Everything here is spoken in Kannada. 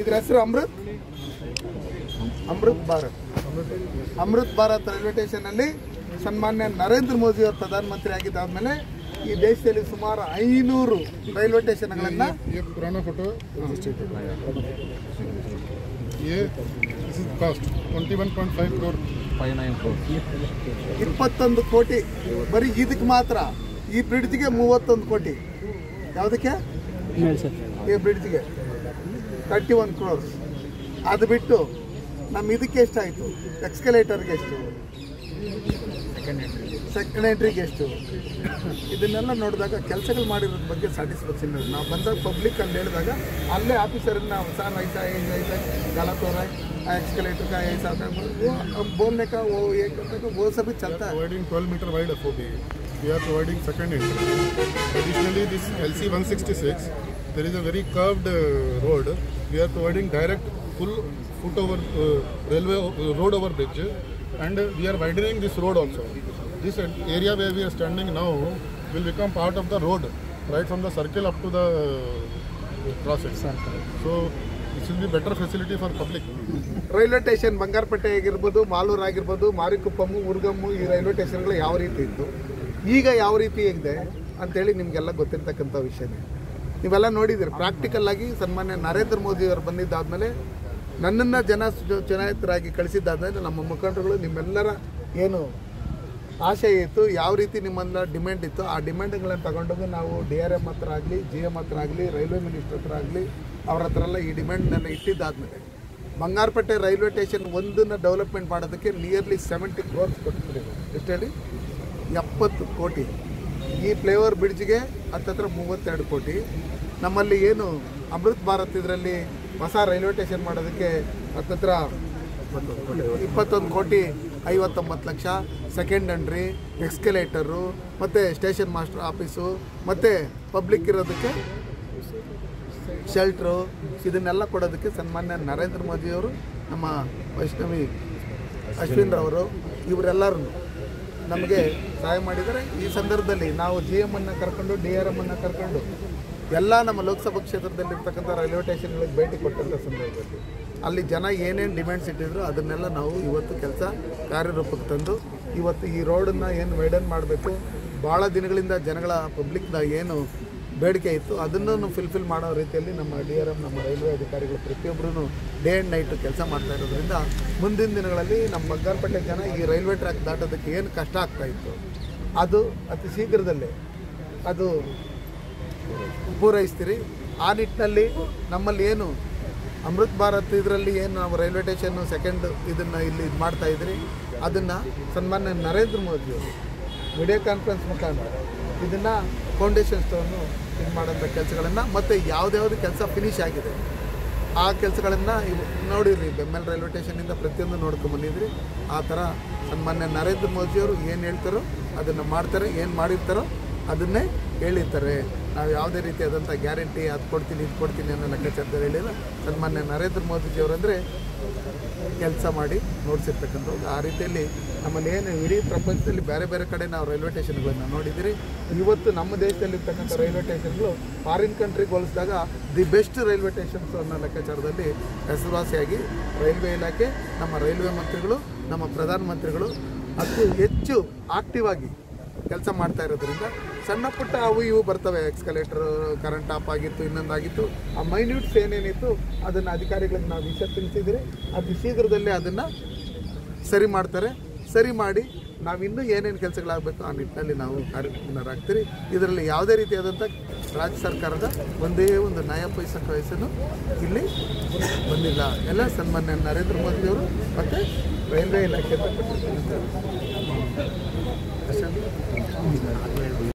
ಇದ್ರ ಹೆಸರು ಅಮೃತ್ ಅಮೃತ್ ಭಾರತ್ ಅಮೃತ್ ಭಾರತ್ ರೈಲ್ವೆ ಸ್ಟೇಷನಲ್ಲಿ ಸನ್ಮಾನ್ಯ ನರೇಂದ್ರ ಮೋದಿ ಅವರು ಪ್ರಧಾನಮಂತ್ರಿ ಆಗಿದ್ದಾದ್ಮೇಲೆ ಈ ದೇಶದಲ್ಲಿ ಸುಮಾರು ಐನೂರು ರೈಲ್ವೆ ಸ್ಟೇಷನ್ಗಳನ್ನು ये पुराना फोटो रजिस्ट्रेट ये दिस इज कॉस्ट 21.5 करोड़ ಇಪ್ಪತ್ತೊಂದು ಕೋಟಿ ಬರೀ ಇದಕ್ಕೆ ಮಾತ್ರ ಈ ಬ್ರಿಡ್ಜ್ಗೆ ಮೂವತ್ತೊಂದು ಕೋಟಿ ಯಾವುದಕ್ಕೆ ಈ ಬ್ರಿಡ್ಜ್ಗೆ ತರ್ಟಿ ಒನ್ ಕ್ರೋರ್ಸ್ ಅದು ಬಿಟ್ಟು ನಮ್ಮ ಇದಕ್ಕೆ ಎಷ್ಟಾಯಿತು ಎಕ್ಸ್ಕಲೇಟರ್ಗೆ ಎಷ್ಟು ಸೆಕೆಂಡ್ ಎಂಟ್ರಿಗೆ ಎಷ್ಟು ಇದನ್ನೆಲ್ಲ ನೋಡಿದಾಗ ಕೆಲಸಗಳು ಮಾಡಿರೋದ್ರ ಬಗ್ಗೆ ಸ್ಯಾಟಿಸ್ಫ್ಯಾಕ್ಷನ್ ಇದೆ ನಾವು ಬಂದಾಗ ಪಬ್ಲಿಕ್ ಅಲ್ಲಿ ಹೇಳಿದಾಗ ಅಲ್ಲೇ ಆಫೀಸರ್ನ ನಾವು ಸರ್ ಐಸಾ ऐसा ऐसा गलत हो रहा है एक्सकलेटर का ऐसा था वो अब बोलने का वो ये करने का वो सभी चलता है providing 12 meter wide FOB. We are providing second entry. Additionally, this LC 166, there is a very curved uh, road. We are providing direct full foot over uh, railway uh, road over bridge, and uh, we are widening this road also. This area where we are standing now will become part of the road, right from the circle up to the uh, crossing. So this will be better facility for public. Railway station Bangarapete ಆಗಿರ್ಬೋದು ಮಾಲೂರು ಆಗಿರ್ಬೋದು ಮಾರಿಕುಪ್ಪಮ್ಮು ಉರ್ಗಮ್ಮು ಈ ರೈಲ್ವೆ ಸ್ಟೇಷನ್ಗಳು ಯಾವ ರೀತಿ ಇತ್ತು ಈಗ ಯಾವ ರೀತಿ ಇದೆ ಅಂತೇಳಿ ನಿಮಗೆಲ್ಲ ಗೊತ್ತಿರ್ತಕ್ಕಂಥ ವಿಷಯನೇ ನೀವೆಲ್ಲ ನೋಡಿದ್ದೀರಿ ಪ್ರಾಕ್ಟಿಕಲ್ ಆಗಿ ಸನ್ಮಾನ್ಯ ನರೇಂದ್ರ ಮೋದಿ ಅವರು ಬಂದಿದ್ದಾದ್ಮೇಲೆ ನನ್ನನ್ನು ಜನ ಚು- ಚುನಾಯಿತರಾಗಿ ಕಳಿಸಿದ್ದಾದ್ಮೇಲೆ ನಮ್ಮ ಮುಖಂಡರುಗಳು ನಿಮ್ಮೆಲ್ಲರ ಏನು ಆಶೆ ಇತ್ತು ಯಾವ ರೀತಿ ನಿಮ್ಮನ್ನ ಡಿಮ್ಯಾಂಡ್ ಇತ್ತು ಆ ಡಿಮ್ಯಾಂಡ್ಗಳನ್ನು ತಗೊಂಡೋಗಿ ನಾವು ಡಿ ಆರ್ ಎಮ್ ಹತ್ರ ಆಗಲಿ ಜಿ ಎಮ್ ಹತ್ರ ಆಗಲಿ ರೈಲ್ವೆ ಮಿನಿಸ್ಟರ್ ಹತ್ರ ಆಗಲಿ ಅವ್ರ ಹತ್ರ ಎಲ್ಲ ಈ ಡಿಮ್ಯಾಂಡ್ನೆಲ್ಲ ಇಟ್ಟಿದ್ದಾದ್ಮೇಲೆ ಬಂಗಾರಪೇಟೆ ರೈಲ್ವೆ ಸ್ಟೇಷನ್ ಒಂದನ್ನು ಡೆವಲಪ್ಮೆಂಟ್ ಮಾಡೋದಕ್ಕೆ ನಿಯರ್ಲಿ ಸೆವೆಂಟಿ ಕ್ರೋರ್ಸ್ ಕೊಟ್ಟಿದ್ದೀವಿ ಎಷ್ಟು ಹೇಳಿ ಎಪ್ಪತ್ತು ಕೋಟಿ ಈ ಫ್ಲೇವರ್ ಬ್ರಿಡ್ಜ್ಗೆ ಹತ್ತತ್ರ ಮೂವತ್ತೆರಡು ಕೋಟಿ ನಮ್ಮಲ್ಲಿ ಏನು ಅಮೃತ್ ಭಾರತ್ ಇದರಲ್ಲಿ ಹೊಸ ರೈಲ್ವೆ ಸ್ಟೇಷನ್ ಮಾಡೋದಕ್ಕೆ ಹತ್ತತ್ರ ಇಪ್ಪತ್ತೊಂದು ಕೋಟಿ ಐವತ್ತೊಂಬತ್ತು ಲಕ್ಷ ಸೆಕೆಂಡ್ ಎಂಟ್ರಿ ಎಕ್ಸ್ಕಲೇಟರು ಮತ್ತು ಸ್ಟೇಷನ್ ಮಾಸ್ಟರ್ ಆಫೀಸು ಮತ್ತು ಪಬ್ಲಿಕ್ ಇರೋದಕ್ಕೆ ಶೆಲ್ಟ್ರು ಇದನ್ನೆಲ್ಲ ಕೊಡೋದಕ್ಕೆ ಸನ್ಮಾನ್ಯ ನರೇಂದ್ರ ಮೋದಿಯವರು ನಮ್ಮ ವೈಷ್ಣವಿ ಅಶ್ವಿನ್ ರವರು ಇವರೆಲ್ಲರೂ ನಮಗೆ ಸಹಾಯ ಮಾಡಿದ್ದಾರೆ ಈ ಸಂದರ್ಭದಲ್ಲಿ ನಾವು ಜಿ ಎಮ್ ಅನ್ನು ಕರ್ಕೊಂಡು ಡಿ ಆರ್ ಎಮ್ ಅನ್ನು ಕರ್ಕೊಂಡು ಎಲ್ಲ ನಮ್ಮ ಲೋಕಸಭಾ ಕ್ಷೇತ್ರದಲ್ಲಿರ್ತಕ್ಕಂಥ ರೈಲ್ವೆ ಸ್ಟೇಷನ್ಗಳಿಗೆ ಭೇಟಿ ಕೊಟ್ಟಂಥ ಸಂದರ್ಭದಲ್ಲಿ ಅಲ್ಲಿ ಜನ ಏನೇನು ಡಿಮ್ಯಾಂಡ್ಸ್ ಇಟ್ಟಿದ್ರು ಅದನ್ನೆಲ್ಲ ನಾವು ಇವತ್ತು ಕೆಲಸ ಕಾರ್ಯರೂಪಕ್ಕೆ ತಂದು ಇವತ್ತು ಈ ರೋಡನ್ನು ಏನು ವೈಡನ್ ಮಾಡಬೇಕು ಭಾಳ ದಿನಗಳಿಂದ ಜನಗಳ ಪಬ್ಲಿಕ್ನ ಏನು ಬೇಡಿಕೆ ಇತ್ತು ಅದನ್ನು ಫಿಲ್ಫಿಲ್ ಮಾಡೋ ರೀತಿಯಲ್ಲಿ ನಮ್ಮ ಡಿ ಆರ್ ಎಮ್ ನಮ್ಮ ರೈಲ್ವೆ ಅಧಿಕಾರಿಗಳು ಪ್ರತಿಯೊಬ್ಬರೂ ಡೇ ಆ್ಯಂಡ್ ನೈಟ್ ಕೆಲಸ ಮಾಡ್ತಾ ಇರೋದ್ರಿಂದ ಮುಂದಿನ ದಿನಗಳಲ್ಲಿ ನಮ್ಮ ಬಂಗಾರಪೇಟೆ ಜನ ಈ ರೈಲ್ವೆ ಟ್ರ್ಯಾಕ್ ದಾಟೋದಕ್ಕೆ ಏನು ಕಷ್ಟ ಆಗ್ತಾ ಇತ್ತು ಅದು ಅತಿ ಶೀಘ್ರದಲ್ಲೇ ಅದು ಪೂರೈಸ್ತೀರಿ ಆ ನಿಟ್ಟಿನಲ್ಲಿ ನಮ್ಮಲ್ಲಿ ಏನು ಅಮೃತ್ ಭಾರತ್ ಇದರಲ್ಲಿ ಏನು ನಾವು ರೈಲ್ವೆ ಸ್ಟೇಷನ್ನು ಸೆಕೆಂಡ್ ಇದನ್ನು ಇಲ್ಲಿ ಇದು ಮಾಡ್ತಾ ಇದ್ರಿ ಅದನ್ನು ಸನ್ಮಾನ್ಯ ನರೇಂದ್ರ ಮೋದಿಯವರು ವಿಡಿಯೋ ಕಾನ್ಫರೆನ್ಸ್ ಮುಖಾಂತರ ಇದನ್ನು ಫೌಂಡೇಶನ್ ಸ್ಟೋನು ಇದು ಮಾಡೋಂಥ ಕೆಲಸಗಳನ್ನು ಮತ್ತು ಯಾವುದ್ಯಾವುದು ಕೆಲಸ ಫಿನಿಶ್ ಆಗಿದೆ ಆ ಕೆಲಸಗಳನ್ನು ಇವು ನೋಡಿರಿ ಬೆಮ್ಮೆಲ್ ರೈಲ್ವೆ ಸ್ಟೇಷನಿಂದ ಪ್ರತಿಯೊಂದು ನೋಡ್ಕೊಂಡು ಬಂದಿದ್ರಿ ಆ ಥರ ಸನ್ಮಾನ್ಯ ನರೇಂದ್ರ ಮೋದಿಯವರು ಏನು ಹೇಳ್ತಾರೋ ಅದನ್ನು ಮಾಡ್ತಾರೆ ಏನು ಮಾಡಿರ್ತಾರೋ ಅದನ್ನೇ ಹೇಳಿರ್ತಾರೆ ನಾವು ಯಾವುದೇ ರೀತಿಯಾದಂಥ ಗ್ಯಾರಂಟಿ ಅದು ಕೊಡ್ತೀನಿ ಇದು ಕೊಡ್ತೀನಿ ಅನ್ನೋ ಲೆಕ್ಕಾಚಾರದಲ್ಲಿ ಹೇಳಿಲ್ಲ ಸನ್ಮಾನ್ಯ ನರೇಂದ್ರ ಮೋದಿಜಿಯವರಂದರೆ ಕೆಲಸ ಮಾಡಿ ನೋಡಿಸಿರ್ತಕ್ಕಂಥದ್ದು ಆ ರೀತಿಯಲ್ಲಿ ನಮ್ಮಲ್ಲಿ ಏನು ಇಡೀ ಪ್ರಪಂಚದಲ್ಲಿ ಬೇರೆ ಬೇರೆ ಕಡೆ ನಾವು ರೈಲ್ವೆ ಸ್ಟೇಷನ್ಗಳನ್ನು ನೋಡಿದ್ದೀರಿ ಇವತ್ತು ನಮ್ಮ ದೇಶದಲ್ಲಿರ್ತಕ್ಕಂಥ ರೈಲ್ವೆ ಸ್ಟೇಷನ್ಗಳು ಫಾರಿನ್ ಕಂಟ್ರಿಗೆ ಹೋಲಿಸಿದಾಗ ದಿ ಬೆಸ್ಟ್ ರೈಲ್ವೆ ಸ್ಟೇಷನ್ಸ್ ಅನ್ನೋ ಲೆಕ್ಕಾಚಾರದಲ್ಲಿ ಹೆಸರುವಾಸಿಯಾಗಿ ರೈಲ್ವೆ ಇಲಾಖೆ ನಮ್ಮ ರೈಲ್ವೆ ಮಂತ್ರಿಗಳು ನಮ್ಮ ಪ್ರಧಾನಮಂತ್ರಿಗಳು ಅತಿ ಹೆಚ್ಚು ಆಕ್ಟಿವ್ ಆಗಿ ಕೆಲಸ ಮಾಡ್ತಾ ಇರೋದ್ರಿಂದ ಸಣ್ಣ ಪುಟ್ಟ ಅವು ಇವು ಬರ್ತವೆ ಎಕ್ಸ್ಕಲೇಟರ್ ಕರೆಂಟ್ ಆಫ್ ಆಗಿತ್ತು ಇನ್ನೊಂದಾಗಿತ್ತು ಆ ಮೈನ್ಯೂಟ್ಸ್ ಏನೇನಿತ್ತು ಅದನ್ನು ಅಧಿಕಾರಿಗಳಿಗೆ ನಾವು ವಿಷಯ ತಿಳಿಸಿದ್ರಿ ಅತಿ ಶೀಘ್ರದಲ್ಲೇ ಅದನ್ನು ಸರಿ ಮಾಡ್ತಾರೆ ಸರಿ ಮಾಡಿ ನಾವಿನ್ನೂ ಏನೇನು ಕೆಲಸಗಳಾಗಬೇಕು ಆ ನಿಟ್ಟಿನಲ್ಲಿ ನಾವು ಕಾರ್ಯಕ್ರಮರಾಗ್ತೀರಿ ಇದರಲ್ಲಿ ಯಾವುದೇ ರೀತಿಯಾದಂಥ ರಾಜ್ಯ ಸರ್ಕಾರದ ಒಂದೇ ಒಂದು ನ್ಯಾಯ ಪೈಸಾ ವಯಸ್ಸನ್ನು ಇಲ್ಲಿ ಬಂದಿಲ್ಲ ಎಲ್ಲ ಸನ್ಮಾನ್ಯ ನರೇಂದ್ರ ಮೋದಿಯವರು ಮತ್ತು ರೈಲ್ವೆ ಇಲಾಖೆಯಿಂದ ಕೊಟ್ಟಿರ್ತಕ್ಕಂಥ ಅಷ್ಟೇ